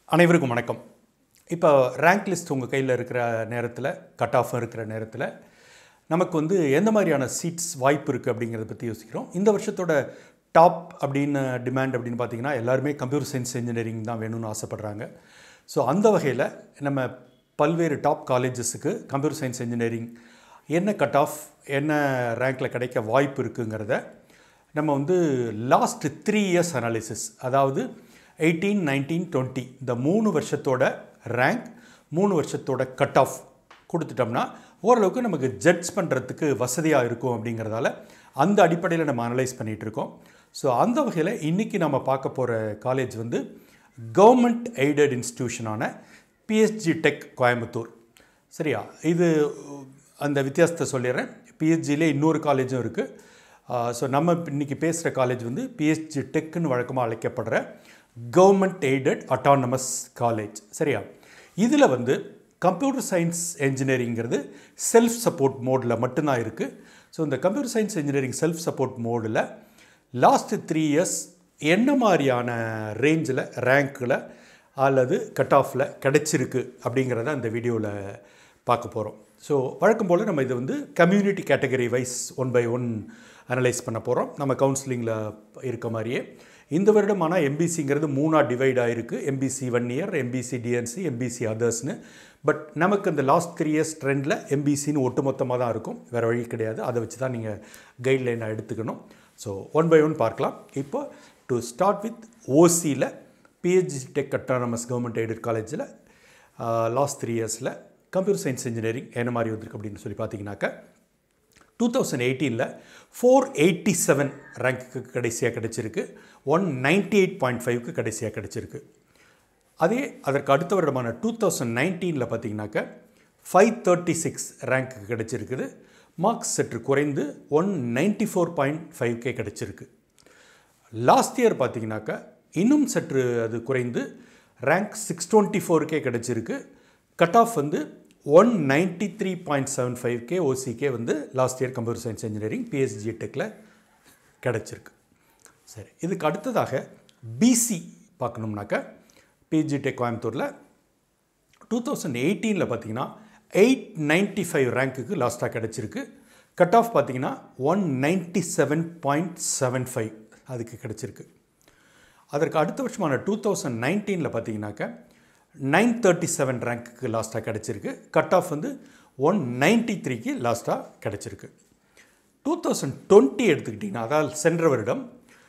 அனைவருக்கும் வணக்கம் இப்போ ரேங்க் லிஸ்ட் உங்கள் கையில் இருக்கிற நேரத்தில் கட் ஆஃப் இருக்கிற நேரத்தில் நமக்கு வந்து எந்த மாதிரியான சீட்ஸ் வாய்ப்பு இருக்குது அப்படிங்கிறத பற்றி யோசிக்கிறோம் இந்த வருஷத்தோட டாப் அப்படின்னு டிமாண்ட் அப்படின்னு பார்த்தீங்கன்னா எல்லாருமே கம்ப்யூட்டர் சயின்ஸ் இன்ஜினியரிங் தான் வேணும்னு ஆசைப்பட்றாங்க ஸோ அந்த வகையில் நம்ம பல்வேறு டாப் காலேஜஸுக்கு கம்ப்யூட்டர் சயின்ஸ் இன்ஜினியரிங் என்ன கட் ஆஃப் என்ன ரேங்க்கில் கிடைக்க வாய்ப்பு இருக்குங்கிறத நம்ம வந்து லாஸ்ட் த்ரீ இயர்ஸ் அனாலிசிஸ் அதாவது எயிட்டீன் நைன்டீன் டுவெண்ட்டி இந்த மூணு வருஷத்தோட ரேங்க் மூணு வருஷத்தோட கட் ஆஃப் கொடுத்துட்டோம்னா ஓரளவுக்கு நமக்கு ஜட்ஜ் பண்ணுறதுக்கு வசதியாக இருக்கும் அப்படிங்கிறதால அந்த அடிப்படையில் நம்ம அனலைஸ் பண்ணிகிட்டு இருக்கோம் ஸோ அந்த வகையில் இன்றைக்கி நம்ம பார்க்க போகிற காலேஜ் வந்து கவர்மெண்ட் எய்டட் இன்ஸ்டிடியூஷனான பிஎஸ்ஜி டெக் கோயம்புத்தூர் சரியா இது அந்த வித்தியாசத்தை சொல்லிடுறேன் பிஹெச்ஜிலே இன்னொரு காலேஜும் இருக்குது ஸோ நம்ம இன்றைக்கி பேசுகிற காலேஜ் வந்து பிஹெச்ஜி டெக்குன்னு வழக்கமாக அழைக்கப்படுற கவர்மெண்ட் எய்டட் அட்டானமஸ் காலேஜ் சரியா இதில் வந்து கம்ப்யூட்டர் சயின்ஸ் என்ஜினியரிங்கிறது செல்ஃப் சப்போர்ட் மோடில் மட்டும்தான் இருக்குது ஸோ இந்த computer science engineering self support மோடில் லாஸ்ட் த்ரீ இயர்ஸ் என்ன மாதிரியான ரேஞ்சில் ரேங்க்கில் அல்லது கட் ஆஃபில் கிடைச்சிருக்கு அப்படிங்கிறத அந்த வீடியோவில் பார்க்க போகிறோம் ஸோ வழக்கம் போல் நம்ம இதை வந்து community category wise one by one analyse பண்ண போகிறோம் நம்ம கவுன்சிலிங்கில் இருக்க மாதிரியே இந்த வருடம் ஆனால் எம்பிசிங்கிறது மூணாக டிவைட் ஆகிருக்கு MBC one year MBC DNC MBC அதர்ஸ்னு பட் நமக்கு இந்த லாஸ்ட் த்ரீ இயர்ஸ் ட்ரெண்டில் எம்பிசின்னு ஒட்டுமொத்தமாக தான் இருக்கும் வேறு வழி கிடையாது அதை வச்சு தான் நீங்கள் கைட்லைனாக எடுத்துக்கணும் ஸோ ஒன் பை ஒன் பார்க்கலாம் இப்போ டு ஸ்டார்ட் வித் ஓசியில் PSG tech autonomous government aided காலேஜில் லாஸ்ட் த்ரீ இயர்ஸில் கம்ப்யூட்டர் சயின்ஸ் இன்ஜினியரிங் என்ன மாதிரி வந்திருக்கு அப்படின்னு சொல்லி பார்த்தீங்கன்னாக்கா டூ தௌசண்ட் எயிட்டீனில் ஃபோர் எயிட்டி செவன் ரேங்க்கு கடைசியாக கிடச்சிருக்கு ஒன் நைன்டி எயிட் பாயிண்ட் ஃபைவ்க்கு கடைசியாக கிடச்சிருக்கு அதே அதற்கு அடுத்த வருடமான டூ தௌசண்ட் நைன்டீனில் பார்த்தீங்கன்னாக்கா ஃபைவ் தேர்ட்டி சிக்ஸ் ரேங்க்கு கிடச்சிருக்குது மார்க்ஸ் சற்று குறைந்து ஒன் நைன்டி ஃபோர் பாயிண்ட் ஃபைவ்கே கிடச்சிருக்கு லாஸ்ட் இயர் பார்த்தீங்கன்னாக்கா இன்னும் சற்று அது குறைந்து ரேங்க் சிக்ஸ் டுவெண்ட்டி ஃபோருக்கே கிடச்சிருக்கு கட் ஆஃப் வந்து one ninety three point seven five கே ஓசிக்கே வந்து last year computer science engineering PSG டெக்கில் கிடச்சிருக்கு சரி இதுக்கு அடுத்ததாக பிசி பார்க்கணும்னாக்கா பிஜி டெக் கோயம்புத்தூரில் டூ தௌசண்ட் எயிட்டீனில் பார்த்தீங்கன்னா எயிட் நைன்ட்டி ஃபைவ் ரேங்க்குக்கு லாஸ்ட்டாக கிடச்சிருக்கு கட் ஆஃப் பார்த்தீங்கன்னா one ninety seven point seven five அதுக்கு கிடச்சிருக்கு அதற்கு அடுத்த வருஷமான டூ தௌசண்ட் நைன்டீனில் பார்த்தீங்கன்னாக்கா நைன் தேர்ட்டி செவன் ரேங்க்குக்கு லாஸ்ட்டாக கிடச்சிருக்கு கட் ஆஃப் வந்து ஒன் நைன்ட்டி த்ரீக்கு லாஸ்ட்டாக கிடச்சிருக்கு டூ தௌசண்ட் டுவெண்ட்டி எடுத்துக்கிட்டிங்கன்னா அதாவது சென்ற வருடம்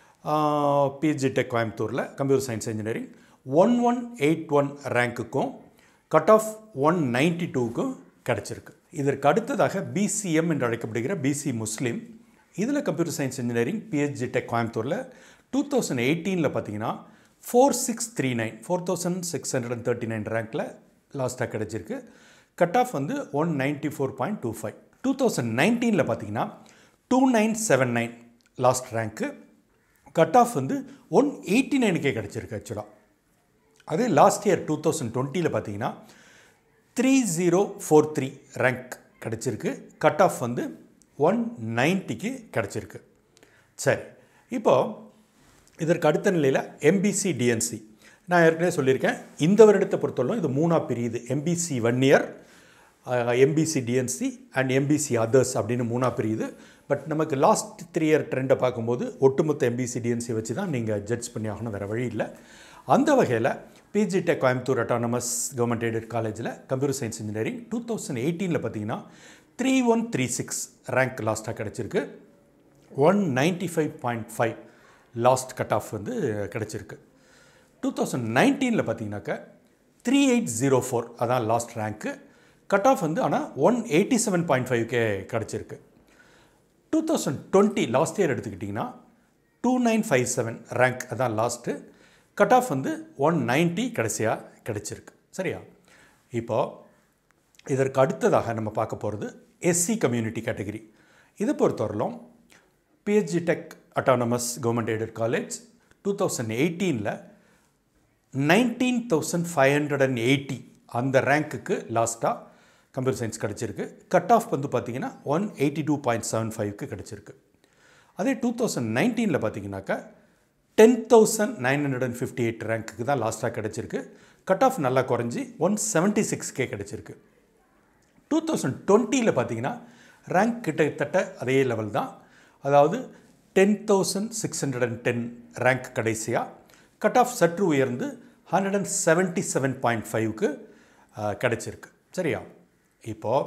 பிஜி டெக் கோயம்புத்தூரில் computer science engineering one one eight one ரேங்க்குக்கும் கட் ஆஃப் ஒன் நைன்ட்டி டூக்கும் கிடச்சிருக்கு இதற்கு அடுத்ததாக பிசிஎம் என்று அழைக்கப்படுகிற பிசி முஸ்லீம் இதில் computer science engineering PSG tech கோயம்புத்தூரில் டூ தௌசண்ட் எயிட்டீனில் பார்த்தீங்கன்னா four six three nine four thousand six hundred and thirty nine ரேங்க்கில் லாஸ்ட்டாக கிடச்சிருக்கு கட் ஆஃப் வந்து one ninety four point two five two thousand நைன்டீனில் பார்த்தீங்கன்னா two nine seven nine last ரேங்க்கு கட் ஆஃப் வந்து ஒன் எயிட்டி நைனுக்கே கிடச்சிருக்கு ஆக்சுவலாக அதே லாஸ்ட் இயர் டூ தௌசண்ட் டுவெண்ட்டியில் பார்த்தீங்கன்னா three zero four three rank கிடச்சிருக்கு கட் ஆஃப் வந்து ஒன் நைன்ட்டிக்கு கிடச்சிருக்கு சரி இப்போது இதற்கு அடுத்த நிலையில் எம்பிசி டிஎன்சி நான் ஏற்கனவே சொல்லியிருக்கேன் இந்த வருடத்தை பொறுத்தவரை இது மூணாக பிரியுது MBC one year MBC DNC and MBC others அப்படின்னு மூணாக பிரியுது பட் நமக்கு லாஸ்ட் த்ரீ இயர் ட்ரெண்டை பார்க்கும்போது ஒட்டுமொத்த எம்பிசி டிஎன்சி வச்சு தான் நீங்கள் ஜட்ஜ் பண்ணி ஆகணும் வேறு வழி இல்லை அந்த வகையில் PSG tech Coimbatore autonomous government aided காலேஜில் computer science engineering two thousand எயிட்டீனில் பார்த்தீங்கன்னா three one three six rank லாஸ்ட்டாக கிடச்சிருக்கு one ninety five point five last cut off வந்து கிடச்சிருக்கு டூ தௌசண்ட் நைன்டீனில் பார்த்தீங்கன்னாக்கா த்ரீ எயிட் ஜீரோ ஃபோர் அதான் லாஸ்ட் ரேங்க்கு கட் ஆஃப் வந்து ஆனால் ஒன் எயிட்டி செவன் பாயிண்ட் ஃபைவ்க்கே கிடச்சிருக்கு two thousand twenty last year எடுத்துக்கிட்டிங்கன்னா two nine five seven rank அதான் லாஸ்ட்டு கட் ஆஃப் வந்து ஒன் நைன்ட்டி கடைசியாக கிடச்சிருக்கு சரியா இப்போது இதற்கு அடுத்ததாக நம்ம பார்க்க போகிறது எஸ்சி கம்யூனிட்டி கேட்டகரி இதை பொறுத்தவரையிலும் PSG tech autonomous government aided college two thousand எயிட்டீனில் nineteen thousand five hundred and eighty அந்த ரேங்க்குக்கு லாஸ்ட்டாக கம்ப்யூட்டர் சயின்ஸ் கிடச்சிருக்கு கட் ஆஃப் வந்து பார்த்திங்கன்னா one eighty two point seven ஃபைவ்க்கு கிடச்சிருக்கு அதே டூ தௌசண்ட் நைன்டீனில் பார்த்தீங்கன்னாக்கா ten thousand nine hundred and fifty eight ரேங்க்குக்கு தான் லாஸ்ட்டாக கிடச்சிருக்கு கட் ஆஃப் நல்லா குறைஞ்சி ஒன் செவன்ட்டி சிக்ஸ்க்கே கிடச்சிருக்கு டூ தௌசண்ட் டுவெண்ட்டியில் பார்த்தீங்கன்னா ரேங்க் கிட்டத்தட்ட அதே லெவல் தான் அதாவது ten thousand six hundred and ten rank கடைசியாக கட் ஆஃப் சற்று உயர்ந்து hundred and seventy seven point ஃபைவ்க்கு கிடச்சிருக்கு சரியா இப்போது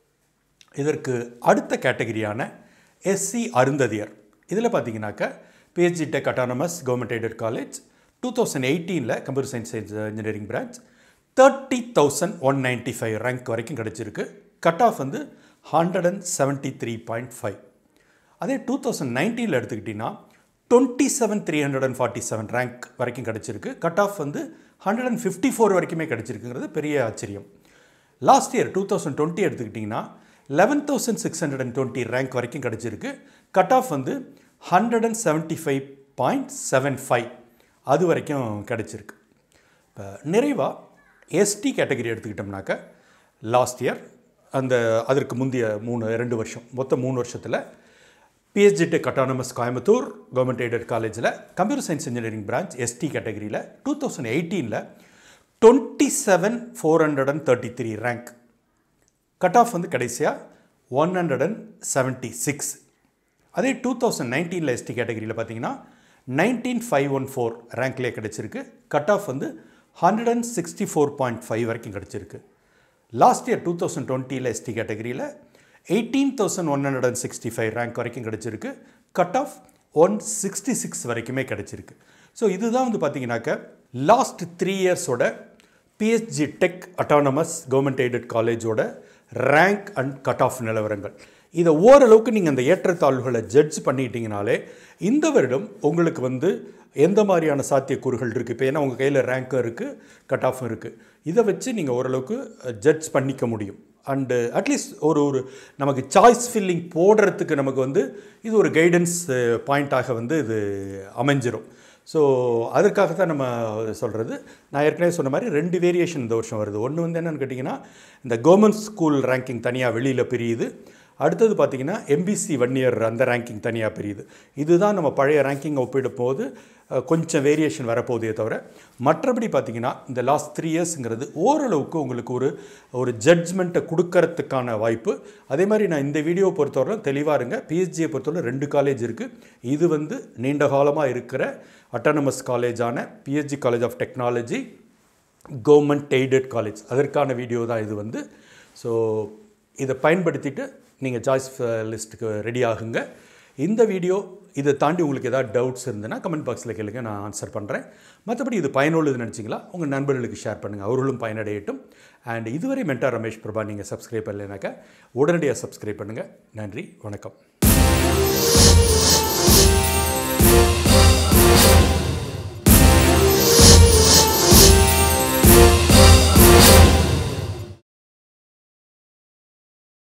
இதற்கு அடுத்த கேட்டகரியான எஸ்சி அருந்ததியர் இதில் பார்த்தீங்கன்னாக்கா PSG tech autonomous government aided college two thousand எயிட்டீனில் computer science engineering branch thirty thousand one ninety five rank வரைக்கும் கிடச்சிருக்கு கட் ஆஃப் வந்து hundred and seventy three point five அதே டூ தௌசண்ட் நைன்டீனில் எடுத்துக்கிட்டிங்கன்னா twenty seven three hundred and forty seven rank வரைக்கும் கிடச்சிருக்கு cut off வந்து ஹண்ட்ரட் அண்ட் ஃபிஃப்டி ஃபோர் வரைக்குமே கிடச்சிருக்குங்கிறது பெரிய ஆச்சரியம் last year two thousand twenty எடுத்துக்கிட்டிங்கன்னா eleven thousand six hundred and twenty rank வரைக்கும் கிடச்சிருக்கு கட் ஆஃப் வந்து hundred and seventy five point seven five அது வரைக்கும் கிடச்சிருக்கு இப்போ நிறைவாக எஸ்டி கேட்டகரி எடுத்துக்கிட்டோம்னாக்க லாஸ்ட் இயர் அந்த அதற்கு முந்தைய மூணு ரெண்டு வருஷம் மொத்தம் மூணு வருஷத்தில் PSG tech autonomous Coimbatore government aided காலேஜில் computer science engineering branch ST கேட்டகரியில் டூ தௌசண்ட் எயிட்டீனில் twenty seven four hundred and thirty three rank cut off வந்து கடைசியாக one hundred and seventy six அதே டூ தௌசண்ட் நைன்டீனில் எஸ்டி கேட்டகரியில் பார்த்தீங்கன்னா நைன்டீன் ஃபைவ் ஒன் ஃபோர் ரேங்க்லேயே கிடச்சிருக்கு கட் ஆஃப் வந்து hundred and sixty four point five வரைக்கும் கிடச்சிருக்கு லாஸ்ட் இயர் டூ தௌசண்ட் டுவெண்ட்டியில் எஸ்டி கேட்டகரியில் eighteen thousand one hundred and sixty five rank வரைக்கும் கிடச்சிருக்கு cut off one sixty six வரைக்குமே கிடச்சிருக்கு ஸோ இதுதான் வந்து பார்த்தீங்கன்னாக்க லாஸ்ட் த்ரீ இயர்ஸோட PSG tech autonomous government aided காலேஜோட ரேங்க் அண்ட் கட் ஆஃப் நிலவரங்கள் இதை ஓரளவுக்கு நீங்கள் அந்த ஏற்றத்தாழ்வுகளை ஜட்ஜ் பண்ணிட்டீங்கனாலே இந்த வருடம் உங்களுக்கு வந்து எந்த மாதிரியான சாத்தியக்கூறுகள் இருக்குது இப்போ ஏன்னா உங்கள் கையில் ரேங்க்கும் இருக்குது கட் ஆஃபும் இருக்குது இதை வச்சு நீங்கள் ஓரளவுக்கு ஜட்ஜ் பண்ணிக்க முடியும் அண்டு அட்லீஸ்ட் ஒரு ஒரு நமக்கு சாய்ஸ் ஃபில்லிங் போடுறதுக்கு நமக்கு வந்து இது ஒரு கைடன்ஸ் பாயிண்ட்டாக வந்து இது அமைஞ்சிரும் ஸோ அதற்காக தான் நம்ம சொல்கிறது நான் ஏற்கனவே சொன்ன மாதிரி ரெண்டு வேரியேஷன் இந்த வருஷம் வருது ஒன்று வந்து என்னென்னு கேட்டிங்கன்னா இந்த கவர்மெண்ட் ஸ்கூல் ரேங்கிங் தனியாக வெளியில் பிரியுது அடுத்தது பார்த்திங்கன்னா எம்பிசி ஒன் இயர் அந்த ரேங்கிங் தனியாக பிரியுது இதுதான் நம்ம பழைய ரேங்கிங்கை ஒப்பிடும் போது கொஞ்சம் வேரியேஷன் வரப்போதே தவிர மற்றபடி பார்த்திங்கன்னா இந்த லாஸ்ட் த்ரீ இயர்ஸுங்கிறது ஓரளவுக்கு உங்களுக்கு ஒரு ஒரு ஜட்ஜ்மெண்ட்டை கொடுக்கறதுக்கான வாய்ப்பு அதே மாதிரி நான் இந்த வீடியோ பொறுத்தவரை தெளிவாக இருங்க பிஹெச்டியை பொறுத்தவரை ரெண்டு காலேஜ் இருக்குது இது வந்து நீண்ட காலமாக இருக்கிற அட்டானமஸ் காலேஜான PSG college of technology government aided college அதற்கான வீடியோ தான் இது வந்து ஸோ இதை பயன்படுத்திட்டு நீங்கள் சாய்ஸ் லிஸ்ட்டுக்கு ரெடி ஆகுங்க இந்த வீடியோ இதை தாண்டி உங்களுக்கு ஏதாவது டவுட்ஸ் இருந்ததுன்னா கமெண்ட் பாக்ஸில் கேளுங்க நான் ஆன்சர் பண்ணுறேன் மற்றபடி இது பயனுள்ளதுன்னு நினச்சிங்களா உங்கள் நண்பர்களுக்கு ஷேர் பண்ணுங்கள் அவர்களும் பயனடையட்டும் அண்ட் இதுவரை மென்டா ரமேஷ் பிரபா நீங்கள் சப்ஸ்கிரைப் பண்ணலைனாக்கா உடனடியாக சப்ஸ்கிரைப் பண்ணுங்கள் நன்றி வணக்கம்